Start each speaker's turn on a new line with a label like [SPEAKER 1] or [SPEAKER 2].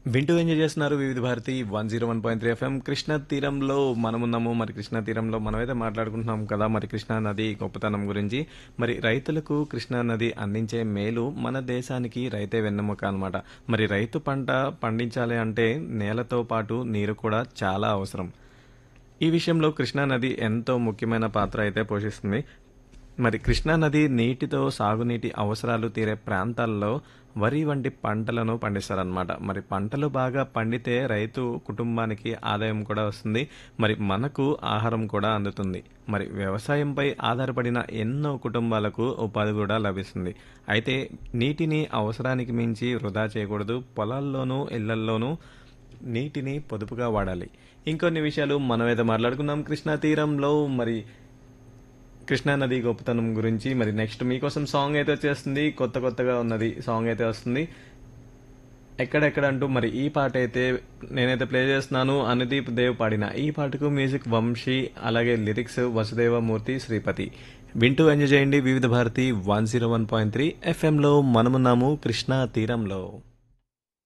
[SPEAKER 1] వింటూ ఎంజాయ్ చేస్తున్నారు Vividh Bharati one zero one point three FM Krishna తీరంలో మనమున్నాము మరి కృష్ణా తీరంలో మనమైతే మాట్లాడుకుంటున్నాం కదా మరి కృష్ణా నది గొప్పతనం గురించి మరి రైతులకు కృష్ణా నది అందించే మేలు మన దేశానికి రైతే వెన్నెముక అనమాట మరి రైతు పంట పండించాలి అంటే నేలతో పాటు నీరు కూడా చాలా అవసరం ఈ విషయంలో కృష్ణా నది ఎంతో ముఖ్యమైన పాత్ర అయితే పోషిస్తుంది మరి కృష్ణా నది నీటితో సాగునీటి అవసరాలు తీరే ప్రాంతాల్లో వరి వంటి పంటలను పండిస్తారనమాట మరి పంటలు బాగా పండితే రైతు కుటుంబానికి ఆదాయం కూడా వస్తుంది మరి మనకు ఆహారం కూడా అందుతుంది మరి వ్యవసాయంపై ఆధారపడిన ఎన్నో కుటుంబాలకు ఉపాధి కూడా లభిస్తుంది అయితే నీటిని అవసరానికి మించి వృధా చేయకూడదు పొలాల్లోనూ ఇళ్లల్లోనూ నీటిని పొదుపుగా వాడాలి ఇంకొన్ని విషయాలు మనమైతే మాట్లాడుకుందాం కృష్ణా తీరంలో మరి కృష్ణా నది గొప్పతనం గురించి మరి నెక్స్ట్ మీకోసం సాంగ్ అయితే వచ్చేస్తుంది కొత్త కొత్తగా ఉన్నది సాంగ్ అయితే వస్తుంది ఎక్కడెక్కడ అంటూ మరి ఈ పాట అయితే నేనైతే ప్లే చేస్తున్నాను అనుదీప్ దేవ్ పాడిన ఈ పాటకు మ్యూజిక్ వంశీ అలాగే లిరిక్స్ వసుదేవమూర్తి శ్రీపతి వింటూ ఎంజాయ్ చేయండి Vividh Bharati one zero one point three ఎఫ్ఎంలో మనమున్నాము కృష్ణా తీరంలో